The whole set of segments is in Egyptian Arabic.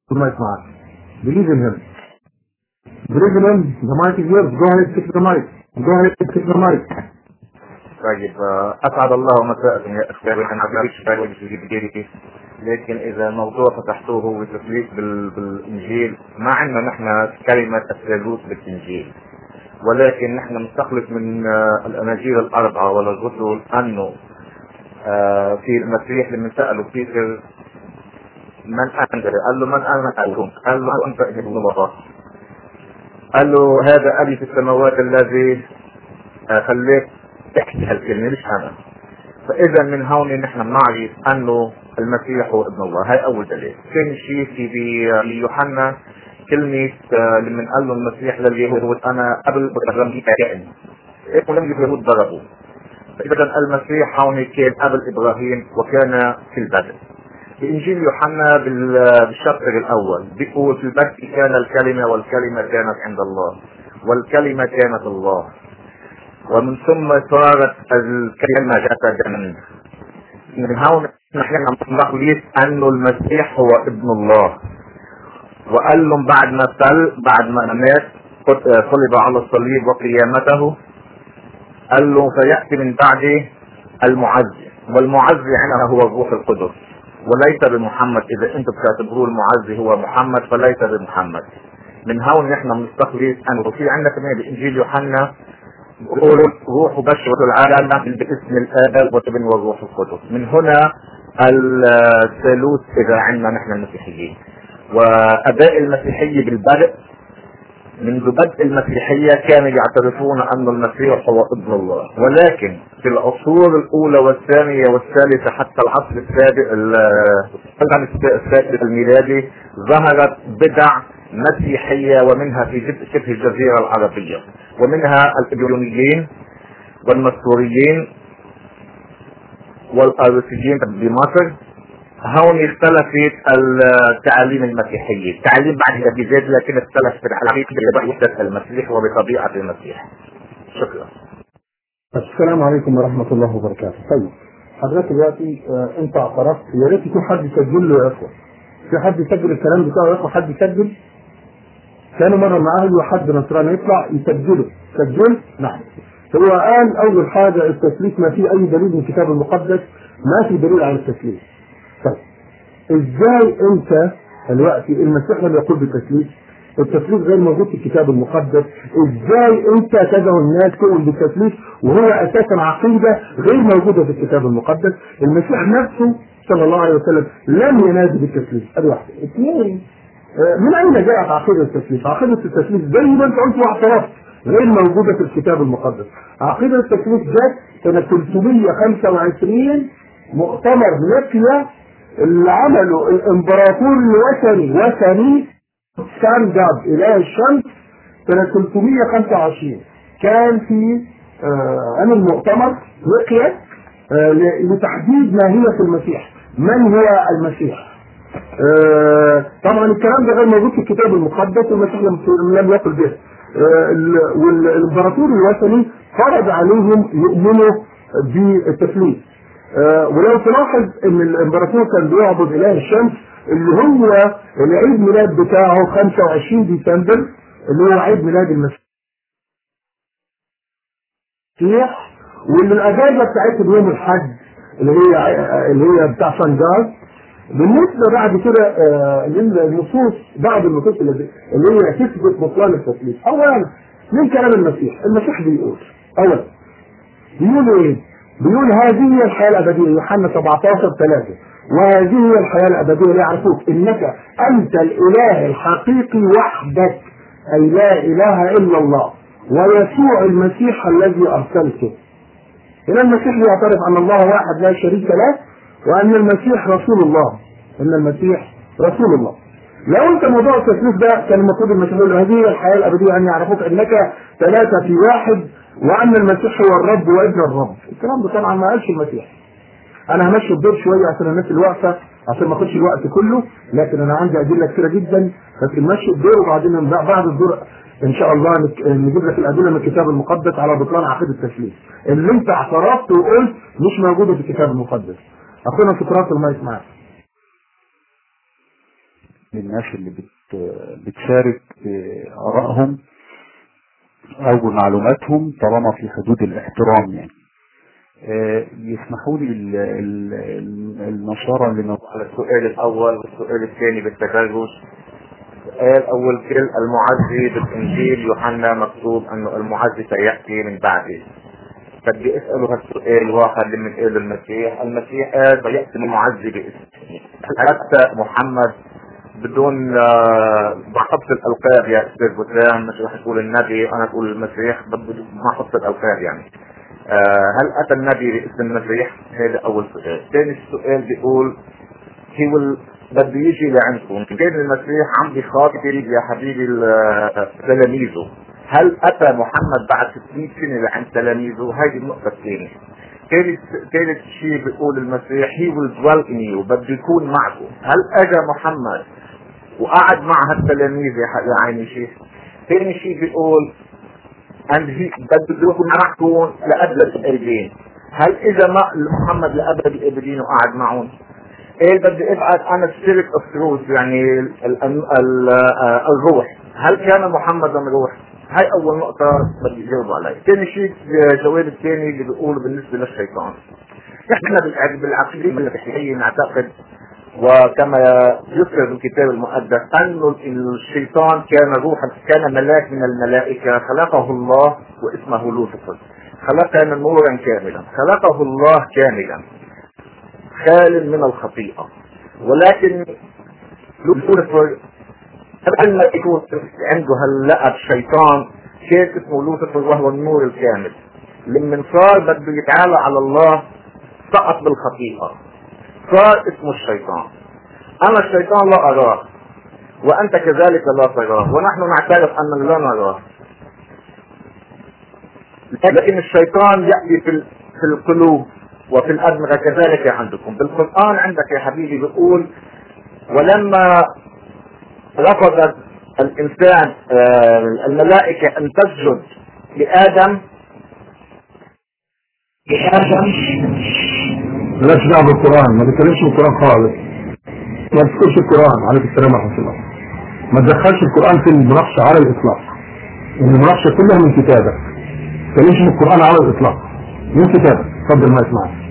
mic معك. Believe in him. Believe in him. The mic is yours. Go ahead, take the mic. Go ahead, take the mic. طيب آه، اسعد الله مساءكم يا اخواني انا عارف بالي في بدايتي لكن اذا الموضوع فتحتوه بتثبيت بال- بالانجيل ما عندنا نحن كلمه الثالوث بالانجيل ولكن نحن نستخلص من آه، الاناجيل الاربعه والرسل انه آه، في المسيح لما سالوا بيتر من انت؟ قال له من انا قال قال له انت ابن الله قال له هذا ابي في السماوات الذي آه، خليك تحكي هالكلمه مش انا فاذا من هون نحن بنعرف انه المسيح هو ابن الله هاي اول دليل ثاني شيء في بيوحنا كلمة آه، لما قال له المسيح لليهود انا قبل ابراهيم كائن هيك لم اليهود ضربوا فاذا المسيح هون كان قبل ابراهيم وكان في البدء بإنجيل يوحنا بال- بالشابتر الأول بيقول في البدء كان الكلمة والكلمة كانت عند الله والكلمة كانت الله ومن ثم صارت الكلمة جسدا من هون نحن نقول أنه المسيح هو ابن الله وقال لهم بعد ما سل بعد ما مات قد- صلب على الصليب وقيامته قال له فيأتي من بعده المعزي والمعزي هنا هو الروح القدس وليس بمحمد اذا انتم بتعتبروه المعزي هو محمد فليس بمحمد من هون نحن بنستخلص انه في عندنا كمان بانجيل يوحنا بيقول روح بشر العالم باسم الاب والابن والروح القدس من هنا الثالوث اذا عندنا نحن المسيحيين واباء المسيحيه بالبدء منذ بدء المسيحية كانوا يعترفون أن المسيح هو ابن الله ولكن في العصور الأولى والثانية والثالثة حتى العصر السابق القرن السادس الميلادي ظهرت بدع مسيحية ومنها في جزء شبه الجزيرة العربية ومنها الإبيونيين والمسوريين والأرسيين بمصر هون اختلفت التعاليم المسيحية التعاليم بعدها بذات لكن اختلفت العقيدة بوحدة المسيح وبطبيعة المسيح شكرا السلام عليكم ورحمة الله وبركاته. طيب حضرتك دلوقتي آه، انت اعترفت يا ريت يكون حد يسجل له يا اخوة. في حد يسجل الكلام بتاعه يا اخوة حد يسجل؟ كانوا مرة معاه وحد نصراني يطلع يسجله، سجل؟ نعم. هو قال أول حاجة التثليث ما فيه أي دليل من الكتاب المقدس ما في دليل على التثليث. طيب ازاي انت دلوقتي المسيح لم يقول بالتثليث التثليث غير موجود في الكتاب المقدس ازاي انت تدعو الناس تقول بالتثليث وهو اساسا عقيده غير موجوده في الكتاب المقدس المسيح نفسه صلى الله عليه وسلم لم ينادي بالتثليث ادي واحده اثنين آه، من اين جاءت عقيده التثليث؟ عقيده التثليث زي ما انت قلت واعترفت غير موجوده في الكتاب المقدس. عقيده التثليث جت سنه 325 مؤتمر نيقيا اللي عمله الامبراطور الوثني وثني سانداب اله الشمس سنه 325 كان في آه عن المؤتمر نيقيا آه ل- لتحديد ماهيه المسيح من هو المسيح آه، طبعا الكلام ده غير موجود في الكتاب المقدس والمسيح لم لم يقل به آه، ال- والامبراطور الوثني فرض عليهم يؤمنوا بالتثليث آه، ولو تلاحظ ان الامبراطور كان بيعبد اله الشمس اللي هو العيد ميلاد بتاعه 25 ديسمبر اللي هو عيد ميلاد المسيح واللي الاجازه بتاعتهم يوم الحج اللي هي اللي هي بتاع سنجار بالنسبه بعد كده آه، للنصوص بعض النصوص اللي اللي هي تثبت بطلان التثليث اولا من كلام المسيح المسيح بيقول اولا بيقول ايه؟ بيقول هذه هي الحياه الابديه يوحنا 17 3 وهذه هي الحياه الابديه ليعرفوك انك انت الاله الحقيقي وحدك اي لا اله الا الله ويسوع المسيح الذي ارسلته هنا المسيح يعترف ان الله واحد لا شريك له وان المسيح رسول الله ان المسيح رسول الله لو انت موضوع التثليث ده كان المفروض المسيح يقول هذه هي الحياه الابديه ان يعرفوك انك ثلاثه في واحد وان المسيح هو الرب وابن الرب الكلام ده طبعا ما قالش المسيح انا همشي الدور شويه عشان الناس اللي واقفه عشان ما اخدش الوقت كله لكن انا عندي ادله كتيره جدا لكن مشي الدور وبعدين من بعد الدور ان شاء الله نك- نجيب لك الادله من الكتاب المقدس على بطلان عقيده التثليث اللي انت اعترفت وقلت مش موجوده في الكتاب المقدس اخونا سقراط المايك معاك للناس اللي بت بتشارك بآرائهم أو بمعلوماتهم طالما في حدود الاحترام يعني آه، يسمحوا لي ال- ال- ال- النشارة اللي موجودة على السؤال الاول والسؤال الثاني بالتدرج السؤال اول كل المعزي بالانجيل يوحنا مكتوب انه المعزي سياتي من بعده بدي اساله هالسؤال واحد اللي بنقول المسيح المسيح قال سياتي المعزي باسمه حتى محمد بدون آه، ما حط الالقاب يا استاذ بسام مش رح تقول النبي انا اقول المسيح بدي ما حط الالقاب يعني آه، هل اتى النبي باسم المسيح؟ هذا اول سؤال، ثاني سؤال بيقول هي will بده يجي لعندكم كان المسيح عم بيخاطب يا حبيبي ال- تلاميذه هل اتى محمد بعد 600 سنه لعند تلاميذه؟ هذه النقطه الثانيه. ثالث ثالث شيء بيقول المسيح he will dwell in you بده يكون معكم، هل اجى محمد وقعد مع هالتلاميذ يا ح- يا عيني شيخ؟ ثاني شيء بيقول and he بده يكون معكم لأبد الآبدين هل إذا ما محمد لأبد الآبدين وقعد معهم ايه بدي ابعت انا السيرك اوف تروث يعني ال ال ال آه، الروح هل كان محمدا روح؟ هاي اول نقطة بدي اجاوب عليها، ثاني شيء الجواب الثاني اللي بيقوله بالنسبة للشيطان. احنا بالع- بالعقيدة المسيحية نعتقد وكما يذكر الكتاب المقدس أن الشيطان كان روحا كان ملاك من الملائكة خلقه الله واسمه لوسيفر خلق نورا كاملا خلقه الله كاملا خال من الخطيئة ولكن لوسيفر قبل ما يكون عنده هاللقب شيطان كان اسمه لوسيفر وهو النور الكامل لما صار بده يتعالى على الله سقط بالخطيئة صار اسمه الشيطان انا الشيطان لا اراه وانت كذلك لا تراه ونحن نعترف ان لا نراه لكن الشيطان يأتي في ال- في القلوب وفي الأدمغة كذلك عندكم بالقرآن عندك يا حبيبي بيقول ولما رفضت الإنسان آه، الملائكة أن تسجد لآدم لآدم مالكش دعوه بالقران ما تتكلمش بالقران خالص ما تذكرش القران عليك السلام ورحمه الله ما تدخلش القران في المناقشه على الاطلاق المناقشه كلها من كتابك ما تتكلمش بالقران على الاطلاق من كتابك اتفضل ما اسمعك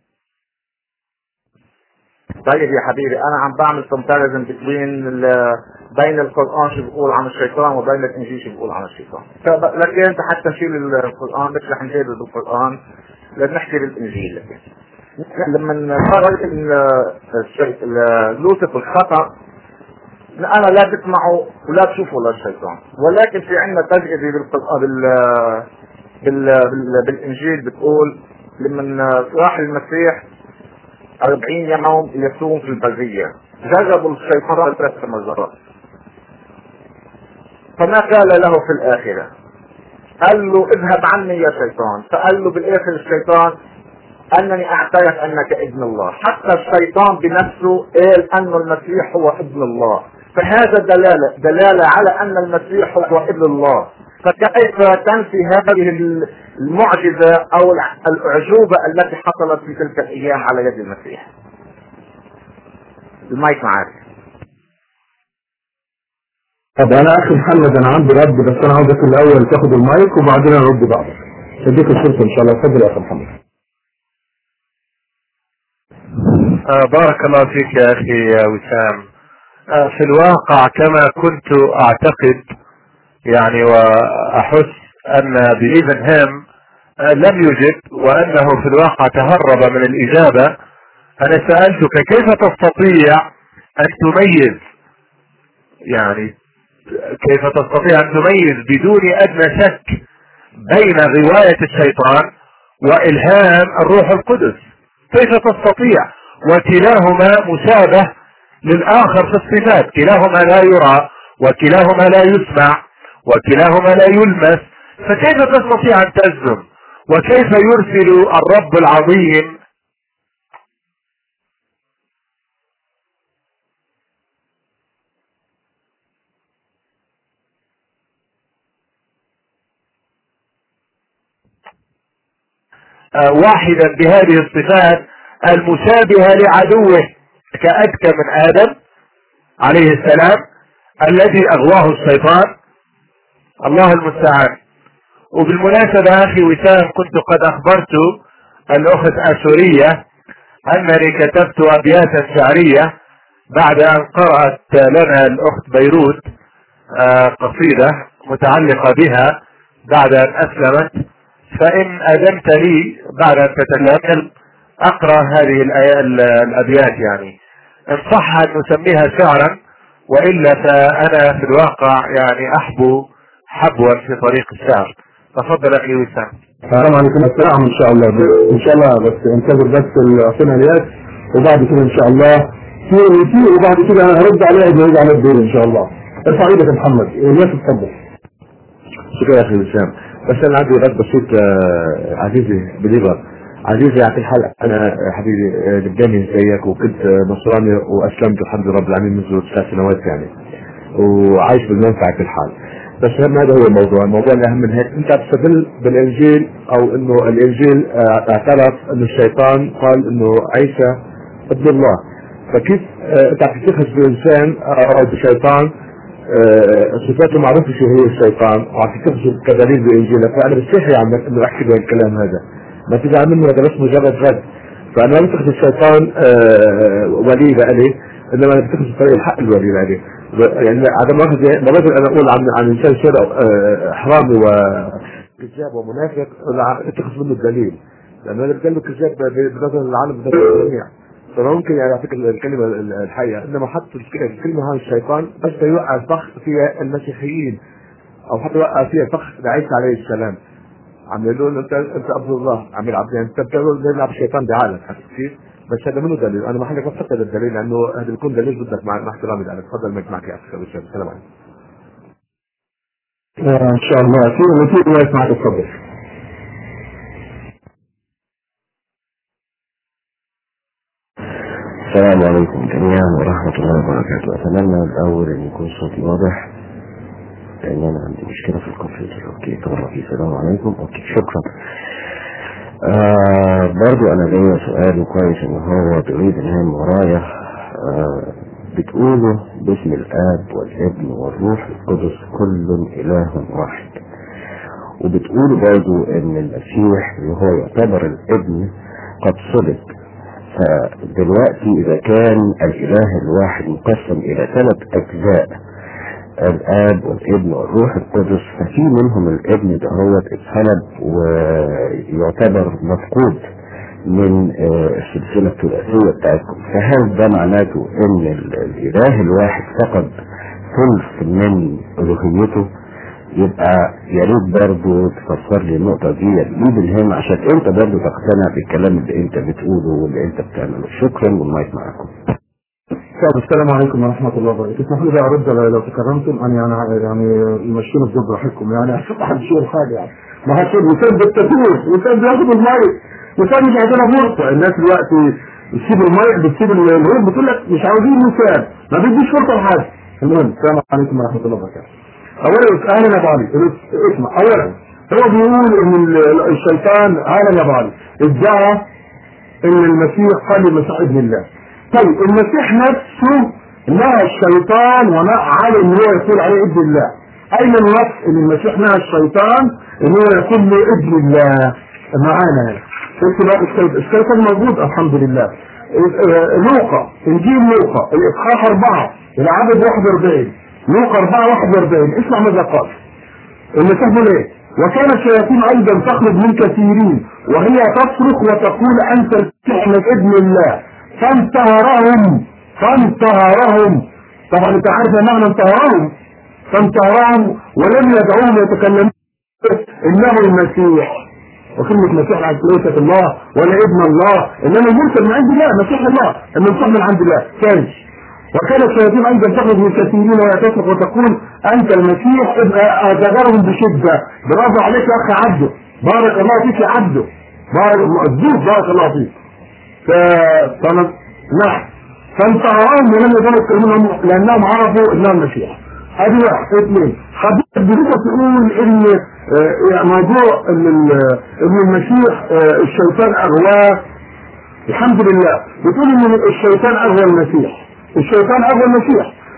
طيب يا حبيبي انا عم بعمل كومباريزن بين بين القران شو بيقول عن الشيطان وبين الانجيل شو بيقول عن الشيطان فب- لكن انت حتى نشيل القران مش رح نجادل بالقران لازم نحكي بالانجيل لكن لما صار ال- الشي- ال- لوسيفر خطا انا لا تسمعوا ولا تشوفوا للشيطان ولكن في عندنا تجربه بالقران بال بال بال بالانجيل بتقول لما راح المسيح 40 يوم يصوم في البرية جربوا الشيطان ثلاث مرات فما قال له في الآخرة قال له اذهب عني يا شيطان فقال له بالآخر الشيطان أنني أعترف أنك ابن الله حتى الشيطان بنفسه قال أن المسيح هو ابن الله فهذا دلالة دلالة على أن المسيح هو ابن الله فكيف تنفي هذه المعجزة أو الأعجوبة التي حصلت في تلك الأيام على يد المسيح المايك معاك طب انا اخي محمد انا عندي رد بس انا عاوزك الاول تاخد المايك وبعدين ارد بعضك اديك الفرصه ان شاء الله اتفضل يا اخي محمد آه بارك الله فيك يا أخي يا وسام آه في الواقع كما كنت أعتقد يعني وأحس أن بإيفنهام آه لم يجب وأنه في الواقع تهرب من الإجابة أنا سألتك كيف تستطيع أن تميز يعني كيف تستطيع أن تميز بدون أدنى شك بين غواية الشيطان وإلهام الروح القدس كيف تستطيع وكلاهما مشابه للآخر في الصفات كلاهما لا يرى وكلاهما لا يسمع وكلاهما لا يلمس فكيف تستطيع أن تجزم وكيف يرسل الرب العظيم آه واحدا بهذه الصفات المشابهة لعدوه كأذكى من آدم عليه السلام الذي اغواه الشيطان الله المستعان وبالمناسبة اخي وسام كنت قد اخبرت الاخت اشورية انني كتبت ابياتا شعرية بعد ان قرأت لنا الاخت بيروت آه، قصيدة متعلقة بها بعد ان اسلمت فان اذنت لي بعد ان تتكلم اقرأ هذه الآي- ال- الابيات يعني ان صح ان نسميها شعرا والا فانا في الواقع يعني احبو حبوا في طريق الشعر تفضل اخي وسام السلام عليكم السلام ان شاء الله ان شاء الله بس انتظر بس اعطينا الياس وبعد كده ان شاء الله في في وبعد كده انا هرد عليه ويرد على الدور ان شاء الله ارفع ايدك يا محمد الياس اتفضل شكرا يا اخي وسام بس انا عندي رد بسيط آه، عزيزي بليفر عزيزي على كل حال انا آه، حبيبي آه، لبناني زيك وكنت آه، نصراني واسلمت الحمد لله رب العالمين منذ ثلاث سنوات يعني وعايش بالمنفعه على كل حال بس هم هذا هو الموضوع الموضوع الاهم من هيك انت بتستدل بالانجيل او انه الانجيل آه، اعترف انه الشيطان قال انه عيسى ابن الله فكيف آه، انت عم تتخذ بانسان آه، او بشيطان آه، صفاته معروفة شو هي الشيطان وعم تكتبه كدليل بإنجيلك فأنا بستحي عم إنه أحكي بهالكلام هذا ما تزعل منه هذا بس مجرد رد فأنا ما بتخذ الشيطان آه، ولي لإلي إنما أنا بتخذ طريق الحق الولي لإلي ب- يعني عدم مؤاخذة ما بقدر أنا أقول عن عن إنسان سر آه، حرامي وكذاب ومنافق لا، اتخذ منه الدليل لأنه أنا بقول له كذاب ب- بنظر العالم بنظر الجميع فممكن يعني يعطيك الكلمة الحقيقة إنما حط الك- الكلمة هاي الشيطان بس يوقع فخ فيها المسيحيين أو حتى يوقع فيها فخ لعيسى عليه السلام عم يقولوا له انت انت عبد الله عم يلعب يعني انت بتقول بيلعب الشيطان بعقلك عرفت كيف؟ بس هذا منه دليل انا ما حدك بفكر الدليل لانه هذا بيكون دليل ضدك مع مع احترامي لك تفضل مايك معك يا اخي أبو شاب. السلام عليكم آه، ان شاء الله في في الياس معك اتفضل السلام عليكم جميعا ورحمة الله وبركاته أتمنى الأول أن يكون صوتي واضح لأن أنا عندي مشكلة في الكمبيوتر أوكي طبعا في السلام عليكم أوكي شكرا آه برضو أنا ليا سؤال كويس إن هو بعيد الهم ورايا آه بتقولوا باسم الآب والابن والروح القدس كل إله واحد وبتقولوا برضو إن المسيح اللي هو يعتبر الابن قد صلب فدلوقتي إذا كان الإله الواحد مقسم إلى ثلاث أجزاء الآب والابن والروح القدس ففي منهم الابن ده هو اتسلب ويعتبر مفقود من آه، السلسلة الثلاثية بتاعتكم فهل ده معناته إن ال- الإله الواحد فقد ثلث من ألوهيته يبقى يا ريت برضه تفسر لي النقطة دي دي بالهم عشان انت برضه تقتنع بالكلام اللي انت بتقوله واللي انت بتعمله شكرا والمايك معاكم طب السلام عليكم ورحمة الله وبركاته اسمحوا لي بقى ارد على- لو تكرمتم انا يعني يعني يمشون الضد براحتكم يعني ما حدش يقول حاجة يعني ما حدش يقول وسام بالتدوس وسام بياخد المايك وسام مش عايزينها فرصة الناس دلوقتي بتسيب المايك بتسيب الهروب بتقول لك مش عاوزين وسام ما بيديش فرصة لحد المهم السلام عليكم ورحمة الله وبركاته اولا اهلا يا بعلي اسمع اولا هو بيقول ان ال- الشيطان اهلا يا بعلي ادعى ان المسيح قال المسيح ابن الله طيب المسيح نفسه نهى الشيطان ونهى ان هو يقول عليه ابن الله اين النص ان المسيح نهى الشيطان ان هو يقول له ابن الله معانا هنا قلت بقى الشيطان الشيطان موجود الحمد لله آه، لوقا انجيل لوقا الاصحاح اربعه العدد 41 لوقا 4 41 اسمع ماذا قال المسيح بيقول ايه وكان الشياطين ايضا تخرج من كثيرين وهي تصرخ وتقول انت المسيح من ابن الله فانتهرهم فانتهرهم طبعا انت عارف يا معنى انتهرهم فانتهرهم ولم يدعوهم يتكلمون انه المسيح وكلمة مسيح ليست الله ولا ابن الله انما المرسل من عند الله مسيح الله المنصح من عند الله ثاني وكان الشياطين ايضا تخرج من كثيرين وهي تصرخ وتقول انت المسيح ازغرهم بشده برافو عليك يا اخي عبده بارك الله فيك يا عبده بارك الزوج بارك الله فيك ف... فانا نعم فانتهرهم ولم يزالوا يتكلمون لانهم عرفوا انه المسيح ادي واحد اثنين حضرتك بتقدر تقول ان آه، يعني موضوع ان ال- ان المسيح آه، الشيطان اغواه الحمد لله بتقول ان الشيطان اغوى المسيح الشيطان اغوى المسيح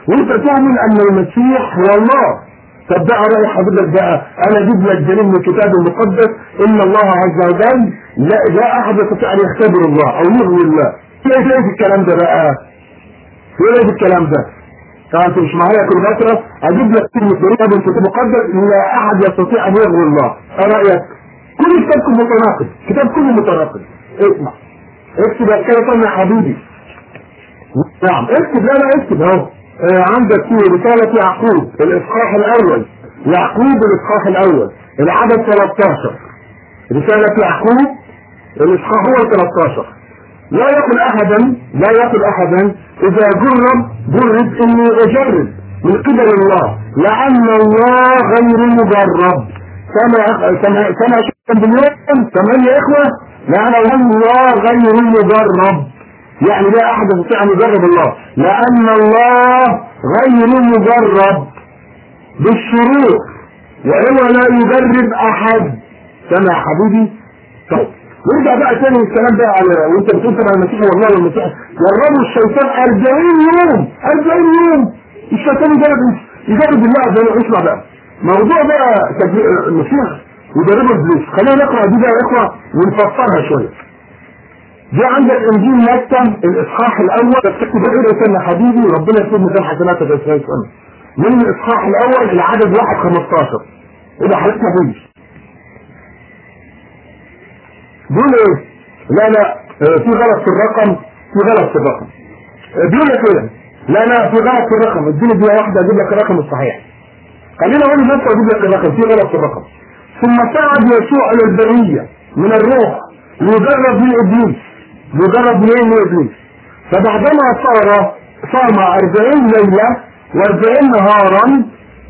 وانت تؤمن ان المسيح هو الله طب بقى رأي حضرتك بقى انا اجيب لك دليل من الكتاب المقدس ان الله عز وجل لا, لا احد يستطيع ان يختبر الله او يغوي الله ايه ايه في الكلام ده بقى ايه في الكلام ده طبعا انت مش معايا كل فتره اجيب لك كلمه دليل من الكتاب المقدس لا احد يستطيع ان يغوي الله ايه رايك كل كتابكم متناقض كتاب كله متناقض اسمع اكتب الكلمه يا حبيبي نعم اكتب لا لا اكتب اهو آه، عندك في رسالة يعقوب الإصحاح الأول يعقوب الإصحاح الأول العدد 13 رسالة يعقوب الإصحاح هو 13 لا يقل أحدا لا يقل أحدا إذا جرب جرب إني أجرب من قبل الله لأن الله غير مجرب سمع سمع سمع كم باليوم ثمانية إخوة لأن الله غير مجرب يعني لا احد يستطيع ان يجرب الله لان الله غير مجرب بالشروط وهو لا يجرب احد سمع حبيبي طيب نرجع بقى تاني الكلام ده على وانت بتقول طبعا المسيح والله والمسيح جربوا الشيطان 40 يوم 40 يوم الشيطان يجرب يجرب الله زي ما اسمع بقى موضوع بقى تجربة- المسيح يجربوا ابليس خلينا نقرا دي بقى يا اخوه ونفسرها شويه دي عندك انجيل متى الاصحاح الاول تكتب اقرا يا حبيبي ربنا يكتب ميزان حسناتك يا سيدي سنة. من الاصحاح الاول العدد واحد 15 ايه حضرتك فيه بيقول ايه لا لا آه، في غلط في الرقم في غلط في الرقم آه، بيقول لك ايه لا لا في غلط في الرقم اديني دقيقه واحده اجيب لك الرقم الصحيح خلينا اقول نفسي اجيب لك الرقم في غلط في الرقم ثم صعد يسوع الى البريه من الروح ليجرب من ابليس ليجرب من من ابليس فبعدما صار صام أربعين ليلة وأربعين نهارا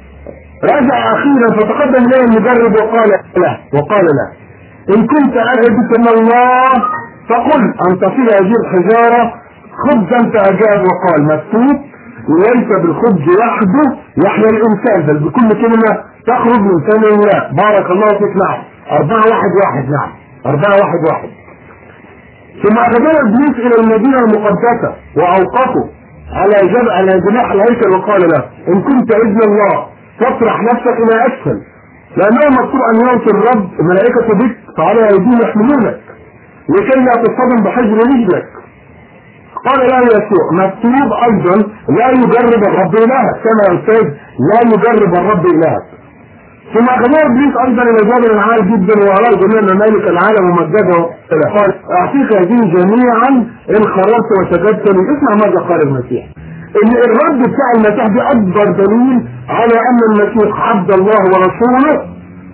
رجع أخيرا فتقدم إليه المجرب وقال لا وقال لا إن كنت أعبدك من الله فقل أن تصل هذه الحجارة خبزا فأجاب وقال مكتوب وليس بالخبز وحده يحيا الإنسان بل بكل كلمة تخرج من فم الله بارك الله فيك نعم أربعة واحد واحد نعم أربعة واحد واحد ثم أخذنا إبليس إلى المدينة المقدسة وأوقفه على جبل على جناح الهيكل وقال له إن كنت ابن الله فاطرح نفسك إلى أسفل لأنه مكتوب أن يعطي الرب ملائكة بك فعلى أيديهم يحملونك لكي لا تصطدم بحجر رجلك قال له يسوع مكتوب أيضا لا يجرب الرب إلهك كما يا أستاذ لا يجرب الرب إلهك ثم أخذوه إبليس أيضا إلى جبل عال جدا وأراه جميع ممالك العالم ومجده قال أعطيك هذه جميعا إن خرجت وسجدت لي اسمع ماذا قال المسيح إن الرد بتاع المسيح دي أكبر دليل على أن المسيح عبد الله ورسوله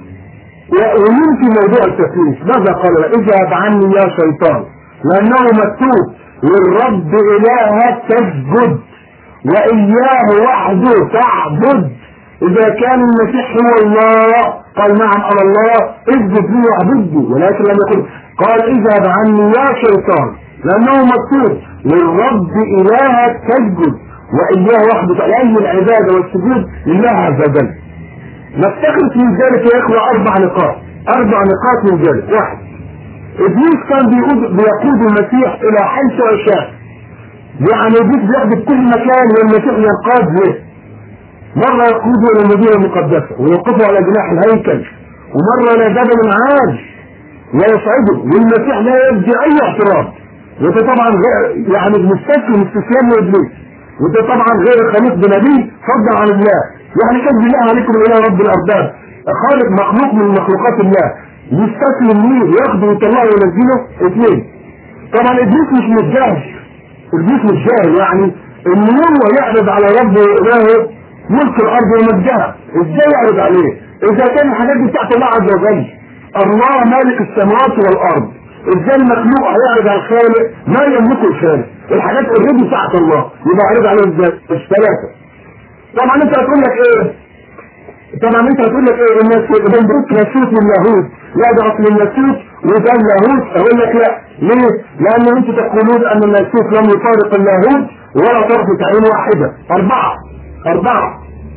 وينفي موضوع التثليث ماذا قال له اذهب عني يا شيطان لأنه مكتوب للرب إلهك تسجد وإياه وحده تعبد إذا كان المسيح هو الله قال نعم أنا الله اسجد لي واعبده ولكن لم يقل قال اذهب عني يا شيطان لأنه مكتوب للرب إلهك تسجد وإياه وحده أي العبادة والسجود لله عز وجل نفتخر من ذلك يا إخوة أربع نقاط أربع نقاط من ذلك واحد إبليس كان بيقود بيقود المسيح إلى حيث يشاء يعني إبليس بياخد كل مكان والمسيح ينقاد له مرة يقوده إلى المدينة المقدسة ويوقفه على جناح الهيكل ومرة إلى جبل عاج ويصعده والمسيح لا يبدي أي اعتراض وده طبعا غير يعني مستسلم استسلام لإبليس وده طبعا غير خليق بنبي فضل عن الله يعني كان بالله عليكم إلى رب الأرباب خالق مخلوق من مخلوقات الله يستسلم ليه وياخده ويطلعه وينزله اثنين طبعا ابليس مش متجاهل ابليس مش جاهل يعني ان هو يعرض على ربه الهه ملك الارض ومجدها ازاي يعرض عليه اذا كان الحاجات دي بتاعت الله عز وجل الله مالك السماوات والارض ازاي المخلوق هيعرض على الخالق ما يملكه الخالق الحاجات اوريدي بتاعت الله يبقى يعرض عليه ازاي الثلاثه طبعا انت هتقول لك ايه طبعا انت هتقول لك ايه الناس بنبرك ناسوت واللاهوت لا ده اصل الناسوت وده اللاهوت اقول لك لا ليه؟ لان انتم تقولون ان الناسوت لم يفارق اللاهوت ولا طرفة عين واحدة اربعة اربعة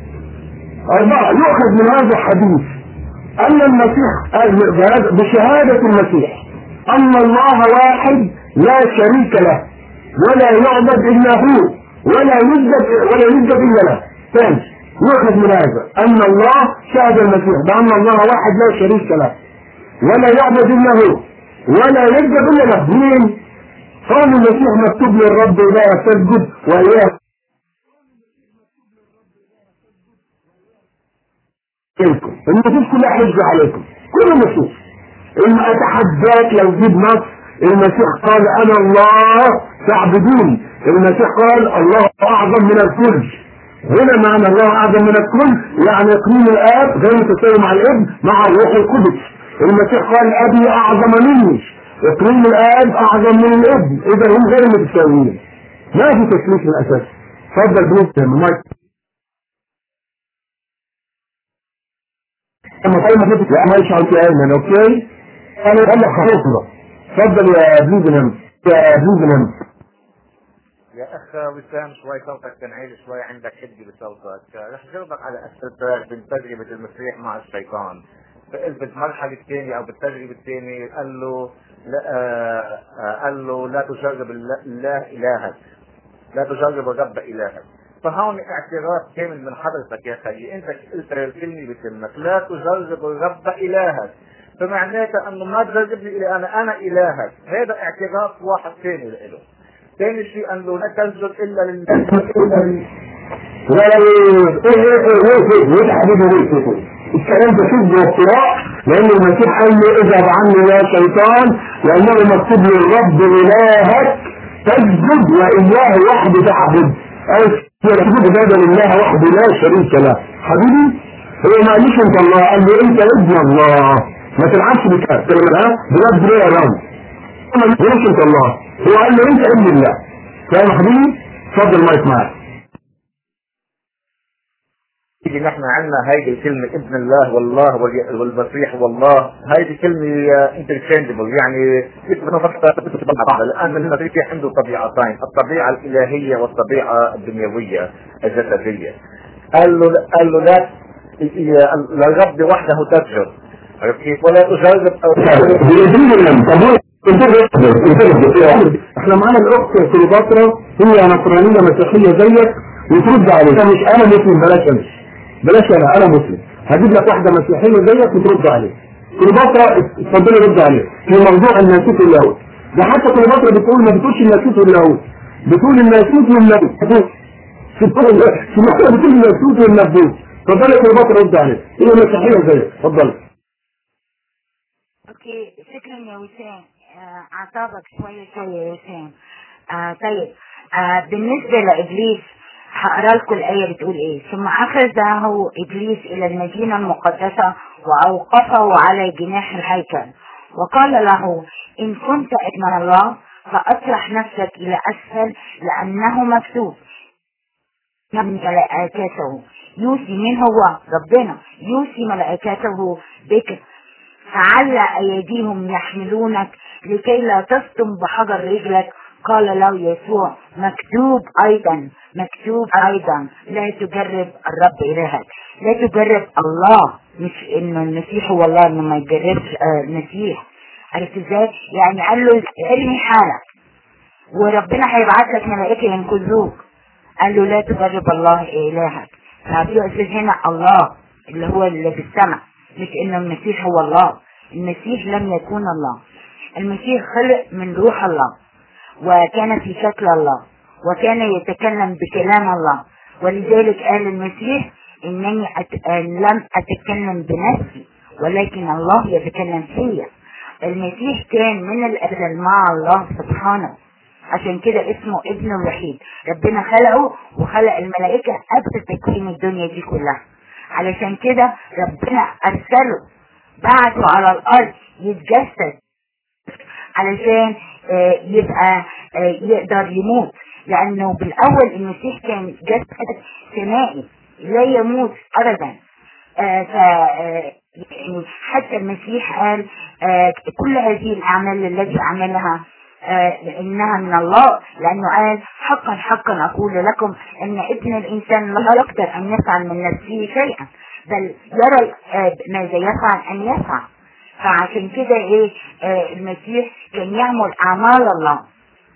اربعة يؤخذ من هذا الحديث ان المسيح بشهادة المسيح ان الله واحد لا شريك له ولا يعبد الا هو ولا يوجد ولا يوجد الا له ثاني يؤخذ من هذا ان الله شهد المسيح بان الله واحد لا شريك له ولا يعبد الا هو ولا يسجد الا له مين؟ قول المسيح مكتوب للرب لا تسجد واياه عليكم النصوص كلها حجة عليكم كل النصوص إن أتحداك لو جيب نص المسيح قال أنا الله فاعبدوني المسيح قال الله أعظم من الكل هنا معنى الله أعظم من الكل يعني إقليم الآب غير متساوي مع الابن مع الروح القدس المسيح قال أبي أعظم مني إقليم الآب أعظم من الابن إذا هم غير متساويين ما في تكليف من الأساس تفضل بنفسه مايك اما طيب ما لا ما يشعر في ايمن اوكي انا انا خلاص تفضل يا بلوزنم يا بلوزنم يا اخ وسام شوي صوتك كان عالي شوي عندك حده بصوتك رح جاوبك على اسئلتك من تجربه المسيح مع الشيطان فقلت بالمرحله الثانيه او بالتجربه الثانيه قال له لا آه آه قال له لا تجرب الله الهك لا تجرب الرب الهك فهون اعتراف كامل من حضرتك يا خيي انت قلت الكلمه بتمك لا تجرب الرب الهك فمعناتها انه ما تجربني الي انا انا الهك هذا اعتراف واحد ثاني له ثاني شيء انه لا تسجد الا لله لا لا ايه ايه ايه ايه ايه حبيبي ايه الكلام ده كذب وافتراء لان المسيح قال له اذهب عني يا شيطان لانه مكتوب للرب الهك تسجد واياه وحده تعبد اي يعبد عبادة لله وحده لا شريك له حبيبي هو ما قاليش انت الله قال له انت ابن الله ما تلعبش بكاس ها بجد ليه يا رب ما قاليش انت الله هو قال له انت ابن الله فاهم يا حبيبي اتفضل المايك معاك يجي نحن عندنا هيدي الكلمة ابن الله والله والمسيح والله هيدي كلمة انترشينجبل يعني الآن المسيح عنده طبيعتين الطبيعة الإلهية والطبيعة الدنيوية الجسدية قال له قال له لا للرب وحده تسجد عرفت كيف ولا تجرب احنا معانا الاخت كليوباترا هي نصرانيه مسيحيه زيك وترد عليك مش انا مسلم بلاش انا بلاش انا انا مسلم هجيب لك واحده مسيحيه زيك وترد عليه كليوباترا اتفضلي رد عليه في موضوع الناسوت اللاهوت ده حتى كليوباترا بتقول ما بتقولش الناسوت واللاهوت بتقول الناسوت واللاهوت في المحور بتقول الناسوت والنبوت اتفضلي كليوباترا رد عليه هي مسيحيه زيك اتفضلي اوكي شكرا يا وسام آه، اعصابك شويه شويه يا وسام آه طيب آه بالنسبه لابليس هقرا لكم الايه بتقول ايه ثم اخذه ابليس الى المدينه المقدسه واوقفه على جناح الهيكل وقال له ان كنت ابن الله فاطرح نفسك الى اسفل لانه مكتوب من ملائكته يوصي من هو ربنا يوصي ملائكته بك فعلى ايديهم يحملونك لكي لا تصدم بحجر رجلك قال له يسوع مكتوب ايضا مكتوب ايضا لا تجرب الرب الهك لا تجرب الله مش انه المسيح هو الله انه ما يجربش آه المسيح عرفت ازاي يعني قال له ارمي حالك وربنا هيبعت لك ملائكه ينقذوك قال له لا تجرب الله الهك فبيقصد هنا الله اللي هو اللي في السماء مش ان المسيح هو الله المسيح لم يكون الله المسيح خلق من روح الله وكان في شكل الله وكان يتكلم بكلام الله ولذلك قال المسيح انني أت... لم اتكلم بنفسي ولكن الله يتكلم فيا المسيح كان من الازل مع الله سبحانه عشان كده اسمه ابن الوحيد ربنا خلقه وخلق الملائكة قبل تكوين الدنيا دي كلها علشان كده ربنا ارسله بعته على الارض يتجسد علشان آه يبقى آه يقدر يموت لانه بالاول المسيح كان جسد سمائي لا يموت ابدا آه ف يعني حتى المسيح قال كل هذه الاعمال التي اعملها انها من الله لانه قال حقا حقا اقول لكم ان ابن الانسان لا يقدر ان يفعل من نفسه شيئا بل يرى ماذا يفعل ان يفعل فعشان كده ايه آه المسيح كان يعمل اعمال الله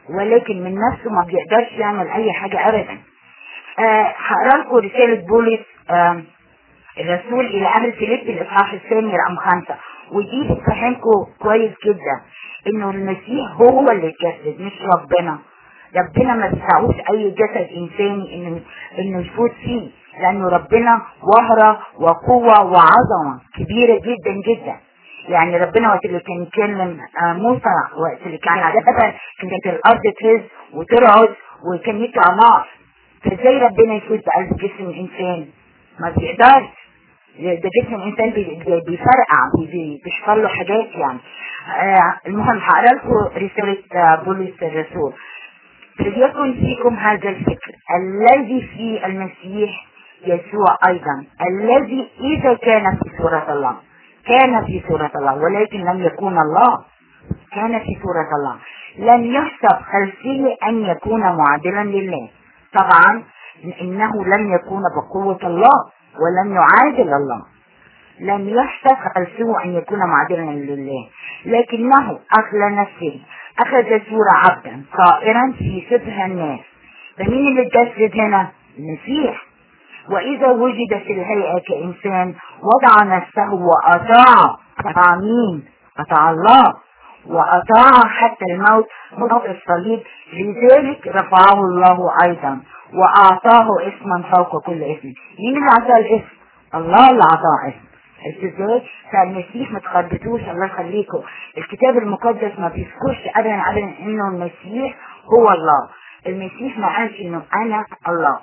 ولكن من نفسه ما بيقدرش يعمل اي حاجة ابدا آه، هقرا لكم رسالة بولس آه، الرسول الى اهل فيليب الاصحاح الثاني رقم خمسة ودي بتفهمكم كويس جدا انه المسيح هو اللي اتجسد مش ربنا ربنا ما بيسعوش اي جسد انساني انه انه يفوت فيه لانه ربنا وهرة وقوة وعظمة كبيرة جدا جدا يعني ربنا وقت اللي كان يكلم آه، موسى وقت اللي كان على الجبل كانت الارض تهز وترعد وكان يطلع نار فازاي ربنا يفوت بقلب جسم انسان ما بيقدرش ده جسم الانسان بي- بي- بيفرقع بي- بي- بيحصل له حاجات يعني آه المهم هقرا لكم رساله آه، بولس الرسول فليكن فيكم هذا الفكر الذي في المسيح يسوع ايضا الذي اذا كان في صوره الله كان في صوره الله ولكن لم يكون الله كان في صورة الله لم يحسب خلفه أن يكون معادلا لله طبعا إنه لم يكون بقوة الله ولم يعادل الله لم يحسب خلفه أن يكون معادلا لله لكنه أخلى نفسه أخذ صورة عبدا صائرا في شبه الناس فمين اللي اتجسد هنا؟ المسيح وإذا وجد في الهيئة كإنسان وضع نفسه وأطاع أطاع مين؟ أطاع الله وأطاع حتى الموت موت الصليب لذلك رفعه الله أيضا وأعطاه اسما فوق كل اسم مين اللي أعطاه الاسم؟ الله اللي أعطاه اسم عرفت ازاي؟ فالمسيح ما تخربطوش الله يخليكم الكتاب المقدس ما بيذكرش ابدا ابدا انه المسيح هو الله المسيح ما قالش انه انا الله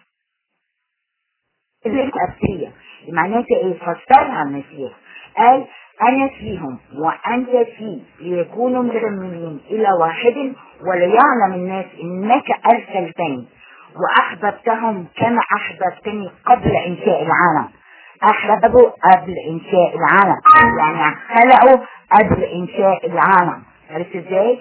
الأبسية معناتها ايه فسرها المسيح قال انا فيهم وانت فيه ليكونوا مسميين الى واحد وليعلم الناس انك ارسلتني واحببتهم كما احببتني قبل انشاء العالم احببوا قبل انشاء العالم يعني خلقوا قبل انشاء العالم عرفت ازاي؟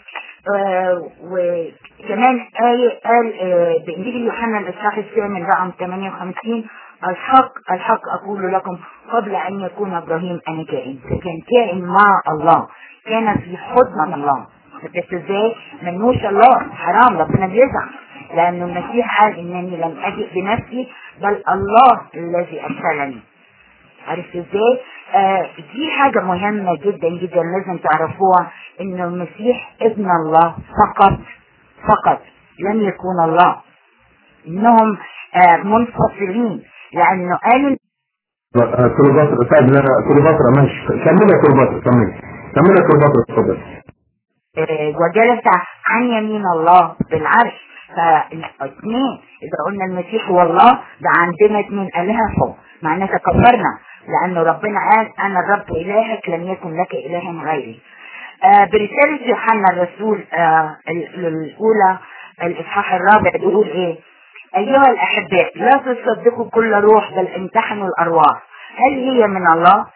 آه وكمان آية قال آه بإنجيل يوحنا الإصحاح الثامن رقم 58 الحق الحق أقول لكم قبل أن يكون إبراهيم أنا كائن فكان كائن مع الله كان في حضن الله بس ازاي منوش الله حرام ربنا بيزعل لأنه المسيح قال إنني لم أجئ بنفسي بل الله الذي أرسلني عرفت ازاي؟ آه دي حاجة مهمة جدا جدا لازم تعرفوها ان المسيح ابن الله فقط فقط لم يكون الله انهم آه منفصلين لانه قال كليوباترا ساعد لنا كليوباترا ماشي كملها كليوباترا كمل كملها كليوباترا اتفضل آه وجلس عن يمين الله بالعرش فاثنين اذا قلنا المسيح هو الله ده عندنا اثنين الهه فوق معناه تكبرنا لانه ربنا قال انا الرب الهك لم يكن لك اله غيري آه برسالة يوحنا الرسول آه الأولى الإصحاح الرابع بيقول إيه؟ أيها الأحباء لا تصدقوا كل روح بل امتحنوا الأرواح هل هي من الله؟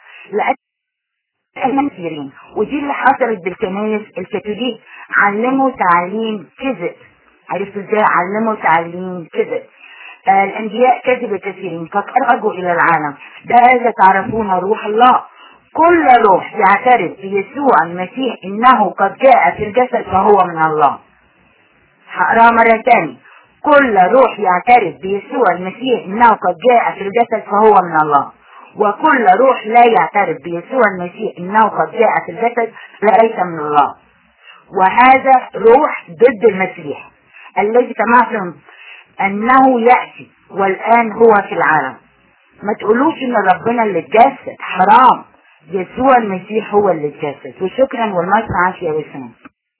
لأن كثيرين ودي اللي حصلت بالكنائس الكاثوليك علموا تعليم كذب عرفت ازاي علموا تعليم كذب آه الانبياء كذب كثيرين قد خرجوا الى العالم ده اذا تعرفون روح الله كل روح يعترف بيسوع المسيح انه قد جاء في الجسد فهو من الله هقراها مرة تاني كل روح يعترف بيسوع المسيح انه قد جاء في الجسد فهو من الله وكل روح لا يعترف بيسوع المسيح انه قد جاء في الجسد ليس من الله وهذا روح ضد المسيح الذي سمعتم انه يأتي والان هو في العالم ما تقولوش ان ربنا اللي اتجسد حرام يسوع المسيح هو اللي اتجسد وشكرا والمايك معاك يا وسام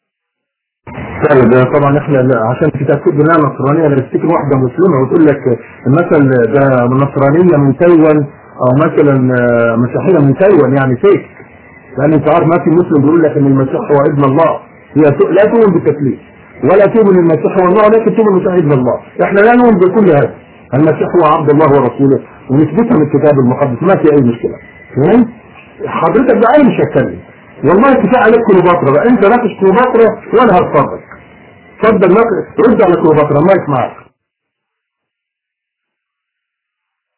طيب طبعا احنا عشان في تاكيد بناء نصرانيه انا بفتكر واحده مسلمه وتقول لك المثل ده نصرانيه من تايوان او مثلا مسيحيه من تايوان يعني فيك لان انت عارف ما في مسلم بيقول لك ان المسيح هو ابن الله هي لا تؤمن بالتكليف ولا تؤمن المسيح هو الله ولكن تؤمن المسيح ابن الله احنا لا نؤمن بكل هذا المسيح هو عبد الله ورسوله ونثبتها من الكتاب المقدس ما في اي مشكله فهمت؟ حضرتك بقى انا مش هتكلم والله كفايه عليك كليوباترا بقى انت ناقش كليوباترا وانا هتفرج اتفضل رد على كليوباترا مايك معاك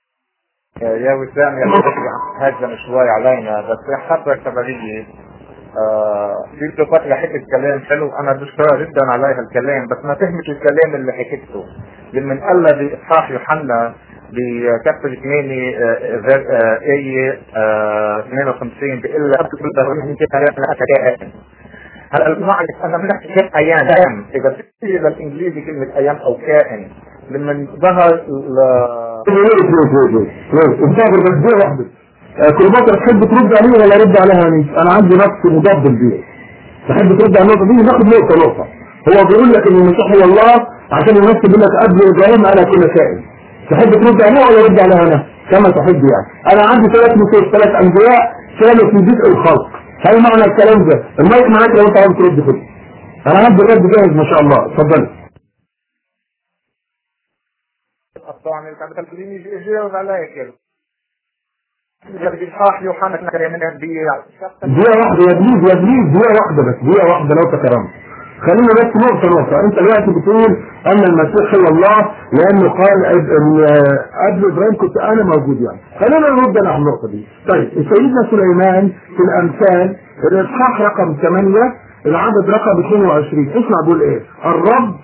يا وسام يا هجم شوي علينا بس حضرتك تبعية آه في فترة حكيت كلام حلو انا بشكرها جدا على هالكلام بس ما فهمت الكلام اللي حكيته لما قال باصحاح يوحنا بكفر 8 آية 52 بيقول لك هلا المعنى انا بنحكي كيف ايام اذا في بالانجليزي كلمه ايام او كائن لما ظهر انتظر بس دقيقة واحدة آه، كليوباترا تحب ترد عليه ولا ارد عليها انا؟ انا عندي نفس مضبل بيه تحب ترد على النقطة دي ناخد نقطة نقطة هو بيقول لك ان المسيح هو الله عشان يمثل يقول لك قبل ابراهيم انا كل كائن تحب ترد عليها ولا ارد عليها انا؟ كما تحب يعني انا عندي ثلاث نصوص ثلاث انبياء كانوا في بدء الخلق هل معنى الكلام ده؟ المايك معاك لو انت عاوز ترد كده انا عندي الرد جاهز ما شاء الله اتفضل طبعا كانت الكلمة يجاوب عليها كده بإصحاح يوحنا كان من دقيقة واحدة يا بليز يا بليز دقيقة واحدة بس دقيقة واحدة لو تكرمت خلينا بس نقطة نقطة انت دلوقتي بتقول ان المسيح هو الله لانه قال إب- إن قبل ابراهيم كنت انا موجود يعني خلينا نرد على النقطة دي طيب سيدنا سليمان في الامثال الاصحاح رقم 8 العدد رقم 22 اسمع بيقول ايه الرب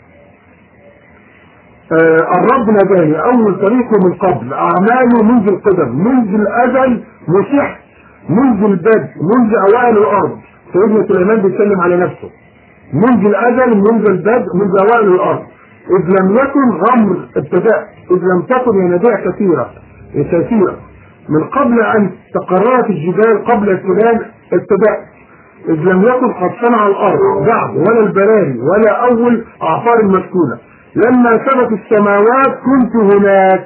آه الرب نجاني اول طريقه من قبل اعماله منذ القدم منذ الازل مسح منذ البدء منذ اوائل الارض سيدنا سليمان بيتكلم على نفسه منذ الازل منذ البدء منذ اوائل الارض اذ لم يكن غمر ابتداء اذ لم تكن ينابيع كثيره كثيره من قبل ان تقررت الجبال قبل الفلان ابتداء إذ لم يكن قد صنع الأرض بعد ولا البراري ولا أول أعصار المسكونة لما ثبت السماوات كنت هناك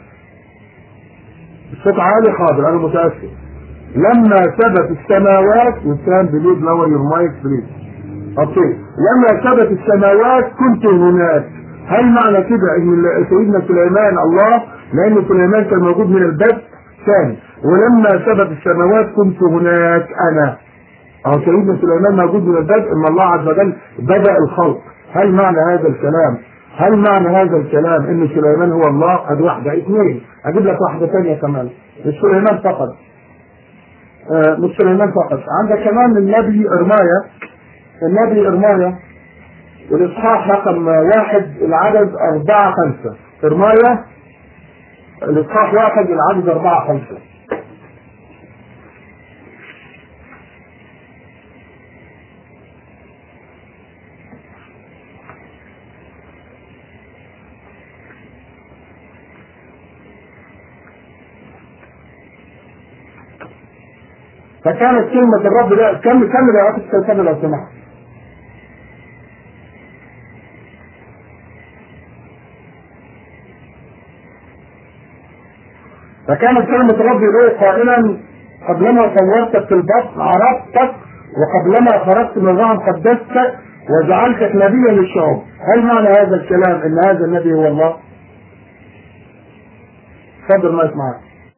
الصوت عالي حاضر أنا متأسف لما ثبت السماوات وكان بليد لور يور مايك بليز اوكي لما ثبت السماوات كنت هناك هل معنى كده ان سيدنا سليمان الله لان سليمان كان موجود من البدء ثاني ولما ثبت السماوات كنت هناك انا أو سيدنا سليمان موجود من البدء ان الله عز وجل بدأ الخلق هل معنى هذا الكلام هل معنى هذا الكلام ان سليمان هو الله ادي واحدة اثنين اجيب لك واحدة ثانية كمان مش سليمان فقط آه مش سليمان فقط عندك كمان النبي ارمايا النبي ارمايا الاصحاح رقم واحد العدد اربعة خمسة ارمايا الاصحاح واحد العدد اربعة خمسة فكانت كلمة الرب ده كمل كمل يا أخي كمل لو سمحت فكانت كلمة الرب إليه قائلا قبلما صورتك في البطن عرفتك وقبلما خرجت من الرحم قدستك وجعلتك نبيا للشعوب هل معنى هذا الكلام ان هذا النبي هو الله؟ تفضل ما يسمعك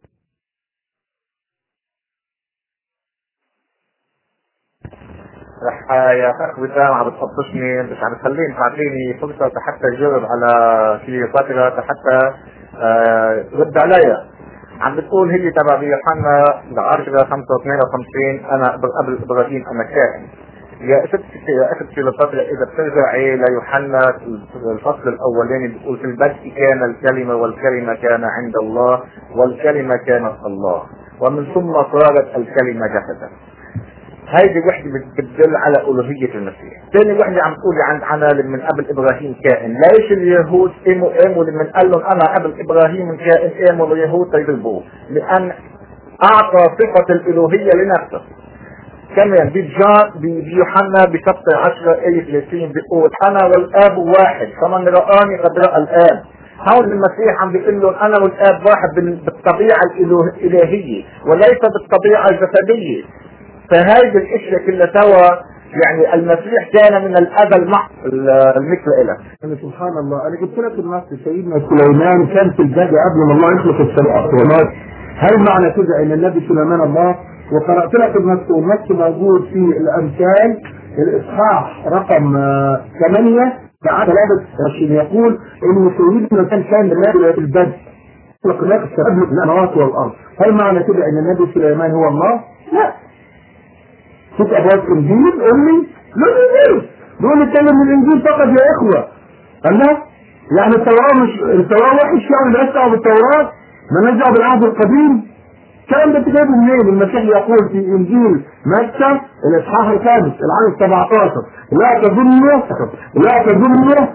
رح يا اخ وسام عم بتخبطشني مش عم تخليني تعطيني فرصه حتى اجاوب على في فتره حتى آه، ترد علي عم بتقول هي تبع يوحنا 10 55 انا قبل ابراهيم انا كائن يا ست يا اختي لفتره اذا بترجعي ليوحنا الفصل الاولاني بيقول في البدء كان الكلمه والكلمه كان عند الله والكلمه كانت الله ومن ثم صارت الكلمه جسدا هيدي وحده بت- بتدل على الوهيه المسيح ثاني وحده عم تقولي عن انا من قبل ابراهيم كائن ليش اليهود قاموا قاموا لمن قال لهم انا قبل ابراهيم كائن قاموا اليهود يضربوه لان اعطى صفه الالوهيه لنفسه كمان بجان بيوحنا بشابتر 10 آية 30 بيقول أنا والآب واحد فمن رآني قد رأى الآب هون المسيح عم بيقول لهم أنا والآب واحد بال- بالطبيعة الإله- الإلهية وليس بالطبيعة الجسدية فهذه الاشياء كلها سوا يعني المسيح كان من الازل مع ال- المثل له أنا سبحان الله أنا جبت لك النص سيدنا سليمان كان في البدء قبل ما الله يخلق السماوات والأرض هل معنى كده أن النبي سليمان الله وقرأت لك النص والنص موجود في الأمثال الإصحاح رقم آه، 8 بعد ثلاثة عشرين يقول إن سيدنا كان كان النبي في البدء خلق الله السماوات والأرض هل معنى كده أن النبي سليمان هو الله؟ لا شوف ابواب انجيل قول لي لا انجيل دول نتكلم من الانجيل فقط يا اخوه الله يعني التوراه مش التوراه وحش يعني مالهاش دعوه بالتوراه مالهاش دعوه بالعهد القديم الكلام ده جايبه منين؟ المسيح يقول في انجيل متى الاصحاح الخامس العدد 17 لا تظنوا لا تظنوا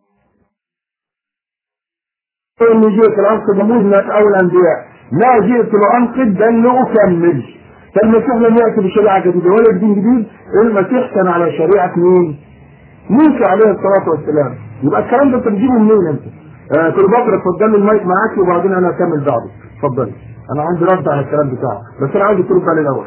اني جئت لانقذ مذنب او الانبياء لا جئت لانقذ بل لاكمل فالمسيح لم ياتي بشريعه جديده ولا بدين جديد المسيح كان على شريعه مين؟ موسى عليه الصلاه والسلام يبقى الكلام ده انت بتجيبه منين انت؟ آه كل فتره اتفضل المايك معاك وبعدين انا اكمل بعده اتفضلي انا عندي رد على الكلام بتاعك بس انا عايز ترد عليه الاول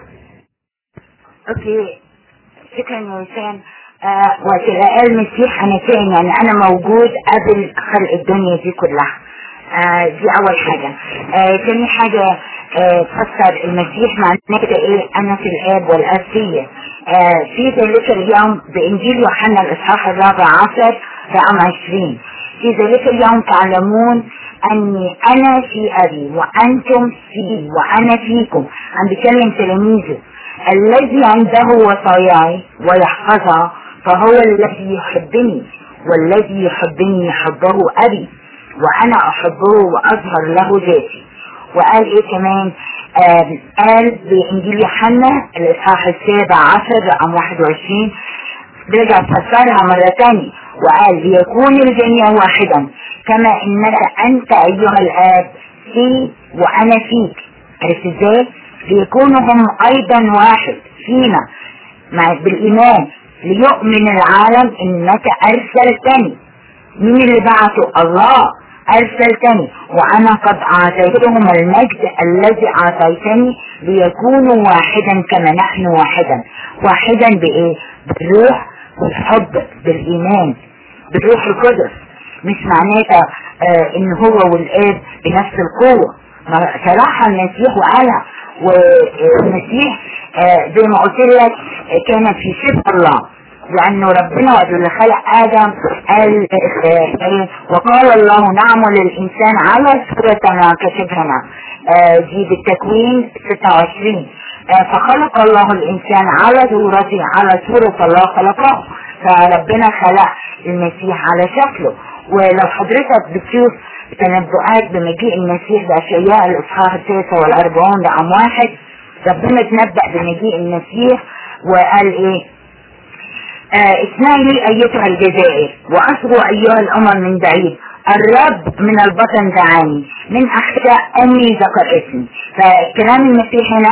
اوكي شكرا يا وسام آه وقال المسيح انا كائن يعني انا موجود قبل خلق الدنيا دي كلها آه دي اول حاجة آه تاني حاجة آه فسر المسيح معناه كده ايه انا في الاب والاب فيا آه في ذلك اليوم بانجيل يوحنا الاصحاح الرابع عشر رقم عشرين في ذلك اليوم تعلمون اني انا في ابي وانتم في وانا فيكم عم بيكلم تلاميذه الذي عنده وصاياي ويحفظها فهو الذي يحبني والذي يحبني يحبه ابي وانا احبه واظهر له ذاتي وقال ايه كمان آه قال بانجيل يوحنا الاصحاح السابع عشر رقم 21 رجع فسرها مرة تانية وقال ليكون الجميع واحدا كما انك انت ايها الاب في وانا فيك عرفت ازاي؟ ليكونوا هم ايضا واحد فينا مع بالايمان ليؤمن العالم انك ارسلتني مين اللي بعته الله ارسلتني وانا قد اعطيتهم المجد الذي اعطيتني ليكونوا واحدا كما نحن واحدا واحدا بايه بالروح بالحب بالايمان بالروح القدس مش معناتها آه ان هو والاب بنفس القوة صراحة المسيح وقالها والمسيح آه زي ما قلت لك آه كان في شبه الله لانه ربنا وقت اللي خلق ادم قال آه وقال الله نعمل الانسان على صورتنا كشبهنا دي بالتكوين 26 فخلق الله الانسان على صورته على صورة الله خلقه فربنا خلق المسيح على شكله ولو حضرتك بتشوف تنبؤات بمجيء المسيح بأشعياء الإصحاح التاسع والأربعون رقم واحد ربنا تنبأ بمجيء المسيح وقال إيه آه اسمعي لي أيتها الجزائر وأصغوا أيها الأمم من بعيد الرب من البطن دعاني من أحشاء أمي ذكر اسمي فكلام المسيح هنا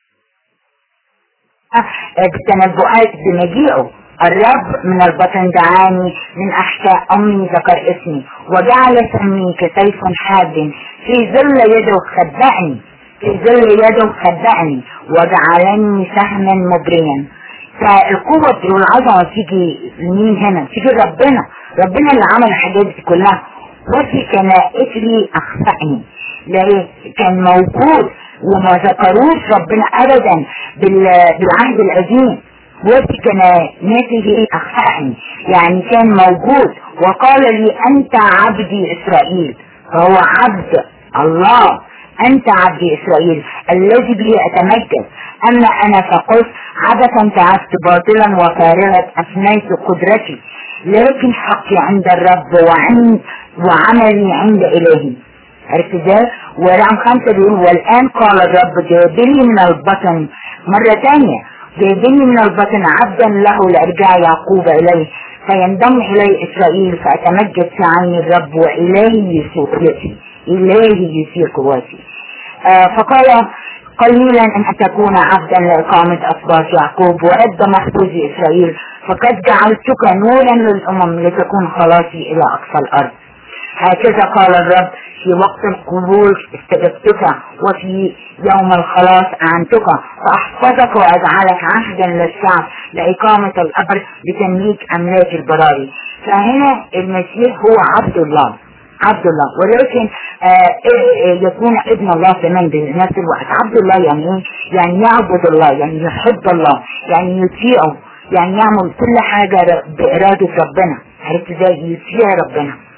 بالتنبؤات بمجيئه الرب من البطن دعاني من أحشاء أمي ذكر اسمي وجعل سمي كسيف حاد في ظل يده خبأني في ظل يده خبأني وجعلني سهما مبريا فالقوة والعظمة تيجي مين هنا تيجي ربنا ربنا اللي عمل الحاجات دي كلها وفي كنائسي أخفأني ليه كان موجود وما ذكروش ربنا أبدا بالعهد القديم وفي كنائسه أخفأني يعني كان موجود وقال لي أنت عبدي إسرائيل فهو عبد الله أنت عبدي إسرائيل الذي به أتمجد أما أنا فقلت عبثا تعبت باطلا وفارغة أفنيت قدرتي لكن حقي عند الرب وعند وعملي عند إلهي عرفت ازاي؟ ورقم خمسة بيقول والآن قال الرب جابني من البطن مرة تانية جابني من البطن عبدا له لأرجع يعقوب إليه فينضم إلي إسرائيل فأتمجد في عين الرب وإلهي يسير قوتي إلهي يسير قوتي آه فقال قليلا أن تكون عبدا لإقامة أسباط يعقوب ورد محفوظ إسرائيل فقد جعلتك نورا للأمم لتكون خلاصي إلى أقصى الأرض هكذا قال الرب في وقت القبول استجبتك وفي يوم الخلاص أعنتك فأحفظك وأجعلك عهدا للشعب لإقامة الأرض لتمليك أملاك البراري فهنا المسيح هو عبد الله عبد الله ولكن آه يكون ابن الله كمان بنفس الوقت عبد الله يعني ايه؟ يعني يعبد الله يعني يحب الله يعني يطيعه يعني يعمل كل حاجة بإرادة ربنا عرفت ازاي يطيع ربنا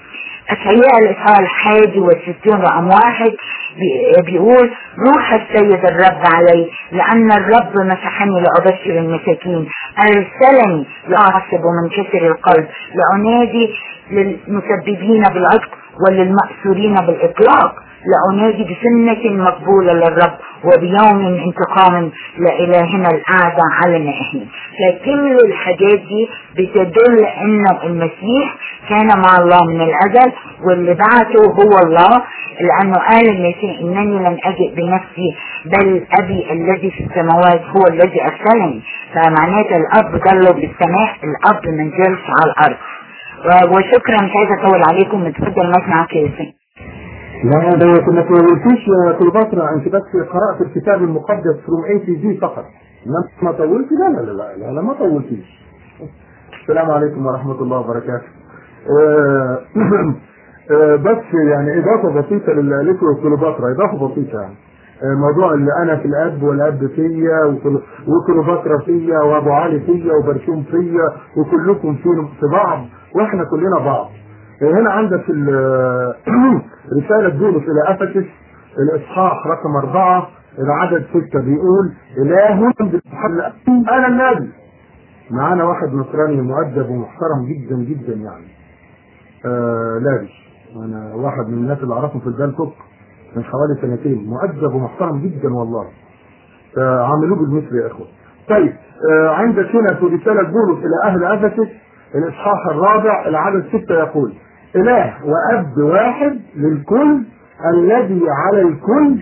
أشعياء الإصحاح الحادي والستون رقم واحد بي- بيقول روح السيد الرب علي لأن الرب مسحني لأبشر المساكين أرسلني لأعصب من كسر القلب لأنادي للمسببين بالعتق وللمأسورين بالإطلاق لأنادي بسنة مقبولة للرب وبيوم انتقام لإلهنا الأعلى على نائحين فكل الحاجات دي بتدل أن المسيح كان مع الله من الأزل واللي بعته هو الله لأنه قال المسيح إنني لم أجئ بنفسي بل أبي الذي في السماوات هو الذي أرسلني فمعناته الأب ضله بالسماح الأب ما نزلش على الأرض و- وشكرا مش عايزة أطول عليكم اتفضل مسمع كيسي لا ده ما طولتيش يا كليوباترا انت بس قرات الكتاب المقدس فروم اي تي جي فقط ما ما طولتي لا لا لا لا, لا ما طولتيش السلام عليكم ورحمه الله وبركاته آه، آه، بس يعني اضافه بسيطه للي قالته كليوباترا اضافه بسيطه يعني آه، موضوع اللي انا في الاب والاب فيا وكل- وكليوباترا فيا وابو علي فيا وبرشوم فيا وكلكم في في بعض واحنا كلنا بعض هنا عندك ال- رسالة بولس إلى أفسس الإصحاح رقم أربعة العدد ستة بيقول إله بالحل أنا النبي معانا واحد نصراني مؤدب ومحترم جدا جدا يعني آه لابس أنا واحد من الناس اللي أعرفهم في البانكوك من حوالي سنتين مؤدب ومحترم جدا والله فعاملوه بالمثل يا إخوة طيب آه عندك هنا في رسالة بولس إلى أهل أفسس الإصحاح الرابع العدد ستة يقول إله وأب واحد للكل الذي على الكل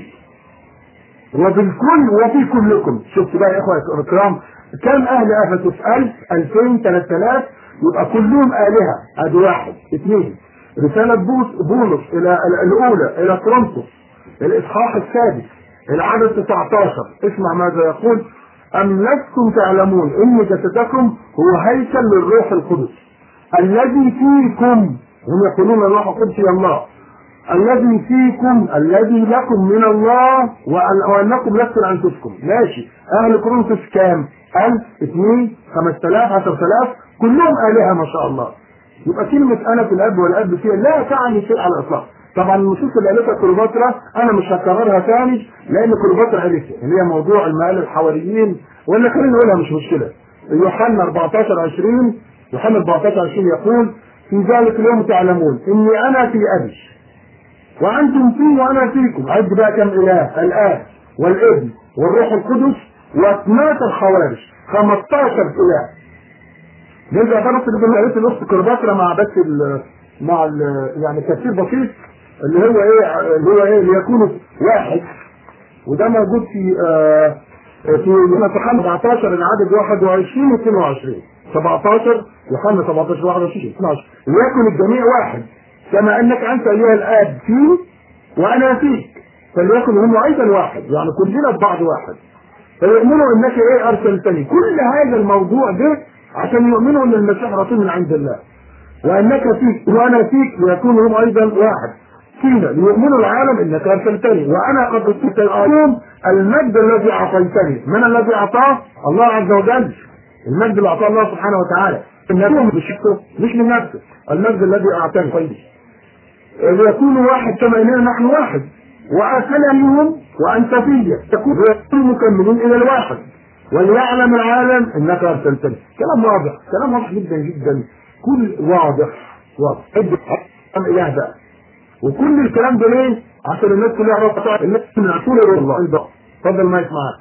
وبالكل وفي كلكم شفت بقى يا إخوة الكرام كم أهل أفسس 1000 2000 3000 يبقى كلهم آلهة أدي واحد اثنين رسالة بولس بولس إلى الأولى إلى كورنثوس الإصحاح السادس العدد 19 اسمع ماذا يقول أم لستم تعلمون إن جسدكم هو هيكل للروح القدس الذي فيكم هم يقولون الروح القدس يا الله الذي فيكم الذي لكم من الله وأن- وأنكم لستم أنفسكم ماشي أهل كورنثوس كام؟ 1000 2 5000 10000 كلهم آلهة ما شاء الله يبقى كلمة أنا في الأب والأب فيها لا تعني شيء على الإطلاق طبعا النصوص اللي قالتها كليوباترا أنا مش هكررها ثاني لأن كليوباترا قالتها اللي هي موضوع المال الحواريين ولا خلينا نقولها مش مشكلة يوحنا 14 20 يوحنا 14 20 يقول في ذلك اليوم تعلمون إني أنا في أبي وأنتم فيه وأنا فيكم عد بقى كم إله الآب والابن والروح القدس وأتمات الخوارج 15 إله نرجع بقى نقطة اللي قالت الأخت كليوباترا مع بس ال مع ال يعني تفسير بسيط اللي هو إيه اللي هو إيه ليكونوا واحد وده موجود في آه في يوحنا 17 العدد 21 و 22 17 يوحنا 17 21 12 ليكن الجميع واحد كما انك انت ايها الاب فيه وانا فيك فليكن هم ايضا واحد يعني كلنا في بعض واحد فيؤمنوا انك ايه ارسلتني كل هذا الموضوع ده عشان يؤمنوا ان المسيح رسول من عند الله وانك فيك وانا فيك ليكونوا هم ايضا واحد فينا ليؤمنوا العالم انك ارسلتني وانا قد ارسلت اليوم المجد الذي اعطيتني من الذي اعطاه الله عز وجل المجد اللي اعطاه الله سبحانه وتعالى النبي مش مش من نفسه المجد الذي اعطاني طيب ليكونوا واحد كما اننا نحن واحد وارسلني منهم وانت فيا تكون مكملين الى الواحد وليعلم العالم انك ارسلتني كلام واضح كلام واضح جدا جدا كل واضح واضح ادي اله بقى وكل الكلام ده ليه؟ عشان الناس كلها يعرفوا الناس من عقول الله اتفضل ما يسمعك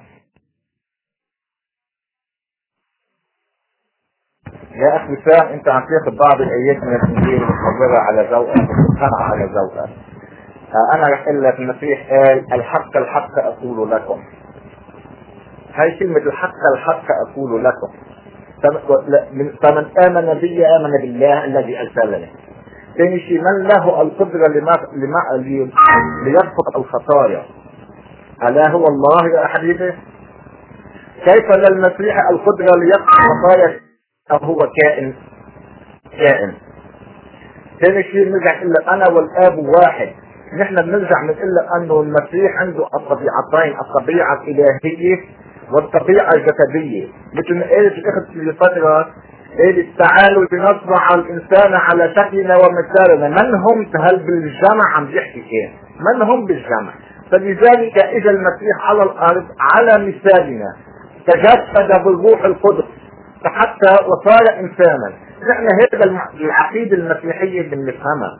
يا اخي وسام انت عم تاخذ بعض الايات من الانجيل وتحولها على ذوقك وتفهمها على ذوقك آه، انا رح اقول لك المسيح قال الحق الحق اقول لكم هاي كلمة الحق الحق اقول لكم فم- و- لا- من- فمن امن بي امن بالله الذي ارسلني ثاني شيء من له القدرة لما لما لي- ليغفر الخطايا ألا هو الله يا حبيبي كيف للمسيح القدرة ليغفر الخطايا أو هو كائن كائن ثاني شيء بنرجع نقول لك انا والاب واحد نحن بنرجع بنقول لك انه المسيح عنده الطبيعتين الطبيعه الالهيه والطبيعه الجسديه مثل ما قالت الاخت في فتره إيه تعالوا لنصنع الانسان على شكلنا ومثالنا من هم هل بالجمع عم يحكي كيف من هم بالجمع فلذلك اجى المسيح على الارض على مثالنا تجسد بالروح القدس حتى وصار انسانا نحن هذا الم- العقيده المسيحيه اللي بنفهمها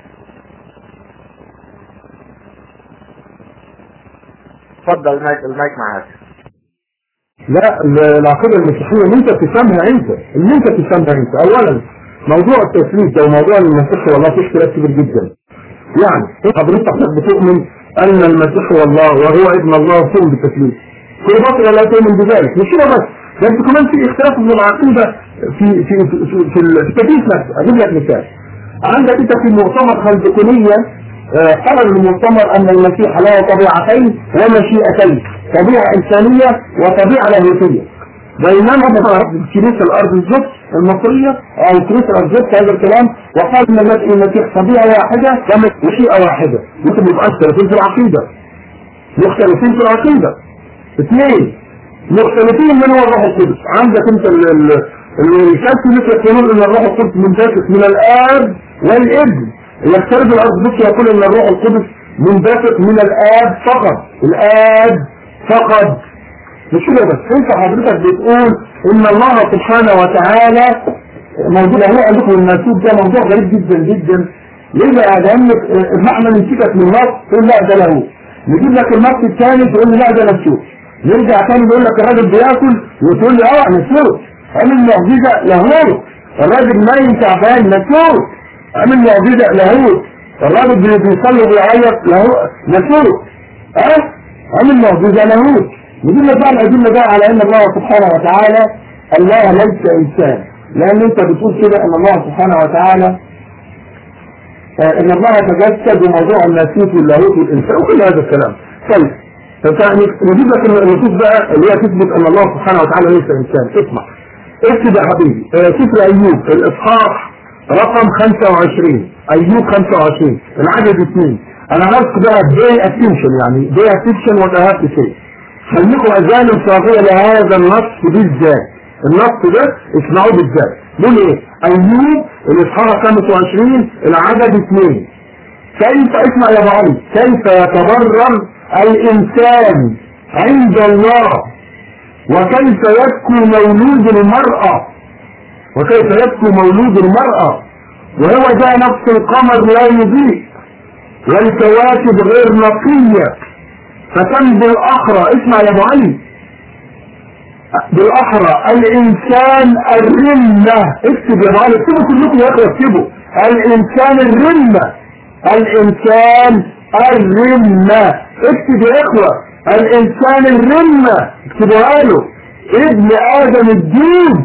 تفضل المايك المايك معك لا ال- العقيده المسيحيه اللي انت بتفهمها انت اللي انت بتفهمها انت اولا موضوع التثليث ده وموضوع المسيح والله في اختلاف كبير جدا يعني حضرتك بتؤمن ان المسيح هو الله وهو ابن الله ثم بالتثليث كل باطل لا تؤمن بذلك مش كده بس ده انت كمان في اختلاف من العقيده في في في, في, في التثليث نفسه اجيب لك مثال عندك انت في مؤتمر خلدقونيه آه، قرر المؤتمر ان المسيح له طبيعتين ومشيئتين طبيعه انسانيه وطبيعه لاهوتيه بينما كنيسه الارض الزبط المصريه او كنيسه الارض الزبط هذا الكلام وقال ان المسيح طبيعه واحده ومشيئه واحده انتم يبقى مختلفين في العقيده مختلفين في العقيده اثنين مختلفين من هو الروح القدس عندك انت ال- ال- ال- الكاثوليك يقولون ان الروح القدس منبثق من الاب والابن يختلف الارثوذكس يقول ان الروح القدس منبثق من الاب فقط الاب فقط مش كده بس انت حضرتك بتقول ان الله سبحانه وتعالى موجود هو عندكم الناسوت ده موضوع غريب جدا جدا ليه لانك المعنى نسيبك من النص تقول لا ده له نجيب لك النص الثاني تقول لي لا ده نسوت نرجع تاني يقول لك الراجل بياكل وتقول لي اه نسوت عامل معجزه لاهوت الراجل نايم تعبان نسوت عامل معجزه لاهوت الراجل بي- بيصلي وبيعيط لاهوت نسوت اه عامل معجزه لاهوت نجيب لك بقى الادله بقى على ان الله سبحانه وتعالى الله ليس انسان لان انت بتقول كده ان الله سبحانه وتعالى آه، ان الله تجسد وموضوع الناسوت واللاهوت والانسان وكل هذا الكلام طيب فيعني نجيب لك النصوص بقى اللي هي تثبت ان الله سبحانه وتعالى ليس انسان اسمع اكتب يا حبيبي آه، سفر ايوب الاصحاح رقم 25 ايوب 25 العدد اثنين انا عايزك بقى بي اتنشن يعني بي اتنشن وات هاف تو سي خليكم اذان صاغيه لهذا النص بالذات النص ده اسمعوه بالذات بيقول ايه ايوب الاصحاح 25 العدد اثنين كيف اسمع يا ابو علي كيف يتبرر الانسان عند الله وكيف يبكو مولود المرأة وكيف يبكو مولود المرأة وهو ده نفس القمر لا يضيء والكواكب غير نقية فتم بالأخرى اسمع يا ابو علي بالأخرى الإنسان الرمة اكتب يا ابو علي اكتبوا كلكم يا أخي اكتبوا الإنسان الرمة الإنسان الرمة اكتب يا إخوة الإنسان الرمة اكتبوها له ابن آدم الدود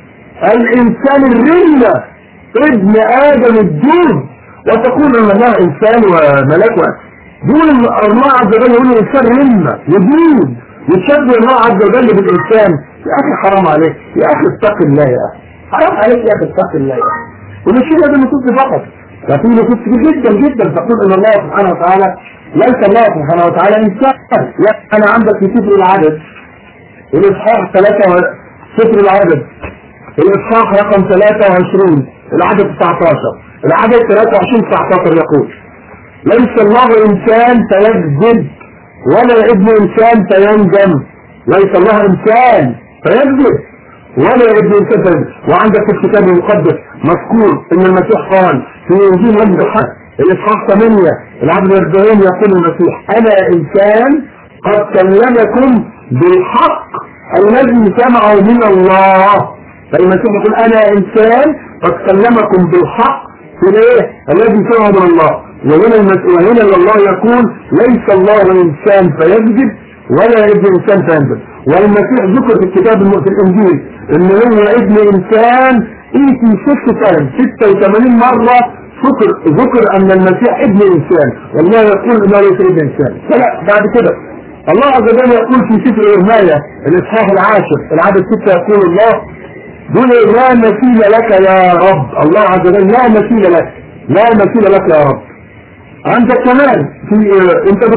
الإنسان الرمة ابن آدم الدود وتقول أن الله إنسان وملك دول الله عز وجل يقول الإنسان رمة ودود يشبه الله عز وجل بالإنسان يا أخي حرام عليك يا أخي اتق الله يا أخي حرام عليك يا أخي اتق الله يا أخي ومش هي هذا النصوص فقط لكن نصوص كتير جدا جدا تقول ان الله سبحانه وتعالى ليس الله سبحانه وتعالى انسان لا انا عندك في سفر العدد الاصحاح ثلاثة و... سفر العدد الاصحاح رقم 23 العدد 19 العدد 23 19 يقول ليس الله انسان فيكذب ولا ابن انسان فيندم ليس الله انسان فيكذب ولا ابن انسان فيكذب وعندك في الكتاب المقدس مذكور ان المسيح قال في انجيل مجد الحق الاصحاح 8 العدد 40 يقول المسيح انا انسان قد كلمكم بالحق الذي سمعه من الله فالمسيح يقول انا انسان قد كلمكم بالحق في الايه الذي سمعه من الله وهنا المس... وهنا الله يقول ليس الله انسان فيكذب ولا ابن انسان فيكذب والمسيح ذكر في الكتاب الم... في الانجيل ان هو ابن انسان ايتي ست تايم 86 مرة ذكر ذكر ان المسيح ابن انسان والله يقول انه ليس ابن انسان فلا بعد كده الله عز وجل يقول في سفر ارمايا الاصحاح العاشر العدد ستة يقول الله دون لا مثيل لك يا رب الله عز وجل لا مثيل لك لا مثيل لك يا رب عندك كمان في اه انت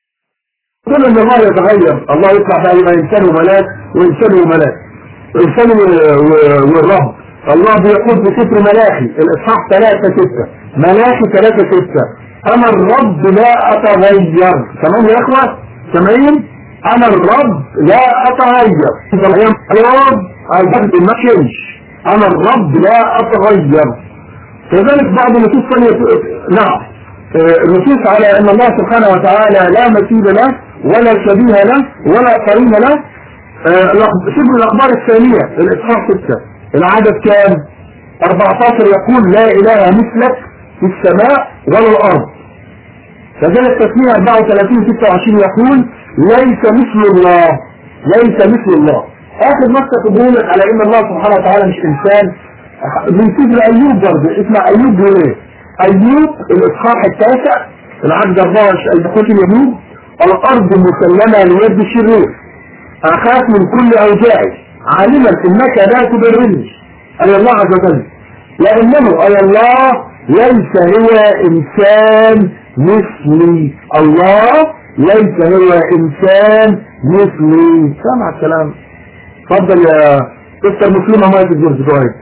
بتقول ان الله يتغير الله يطلع بقى يبقى انسان وملاك وانسان وملاك انسان والرب الله بيقول في سفر ملاخي الاصحاح 3 6 ملاخي 3 6 انا الرب لا اتغير تمام يا اخوه سامعين انا الرب لا اتغير الرب الرب ما change انا الرب لا اتغير كذلك بعض النصوص ثانيه نعم آه، النصوص على ان الله سبحانه وتعالى لا مثيل له ولا شبيه له ولا قرين له آه، سفر الاخبار الثانيه الاصحاح 6 العدد كام 14 يقول لا اله مثلك في السماء ولا الارض كذلك تسمية 34 26 يقول ليس مثل الله ليس مثل الله اخر نقطة تقول لك على ان الله سبحانه وتعالى مش انسان من سفر ايوب برضه اسمع ايوب بيقول ايه ايوب الاصحاح التاسع العدد 24 يقول اليمين الارض مسلمة ليد الشرير اخاف من كل اوجاعي عالما انك لا تبرني اي الله عز وجل لانه اي الله ليس هو انسان مثلي الله ليس هو انسان مثلي سامع الكلام اتفضل يا دكتور مسلمة مايك الجورج جوهر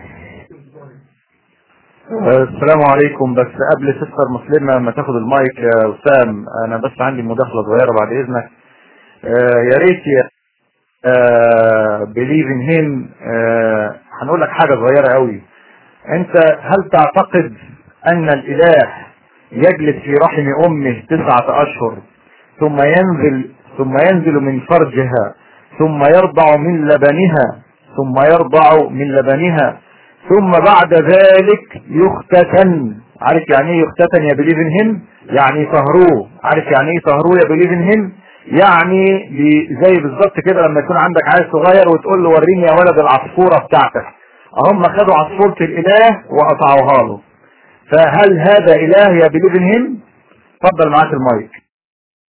السلام عليكم بس قبل سستر مسلمة ما تاخد المايك يا وسام انا بس عندي مداخلة صغيرة بعد اذنك آه، يا ريت يا بليف ان هيم هنقول لك حاجة صغيرة قوي انت هل تعتقد ان الاله يجلس في رحم امه تسعة اشهر ثم ينزل ثم ينزل من فرجها ثم يرضع من لبنها ثم يرضع من لبنها ثم بعد ذلك يختتن عارف يعني ايه يختتن يا بليف ان هيم يعني يطهروه عارف يعني ايه يطهروه يا بليف ان هيم يعني بي- زي بالظبط كده لما يكون عندك عيل صغير وتقول له وريني يا ولد العصفورة بتاعتك هم خدوا عصفورة الاله وقطعوها له فهل هذا اله يا بليف ان هيم اتفضل معاك المايك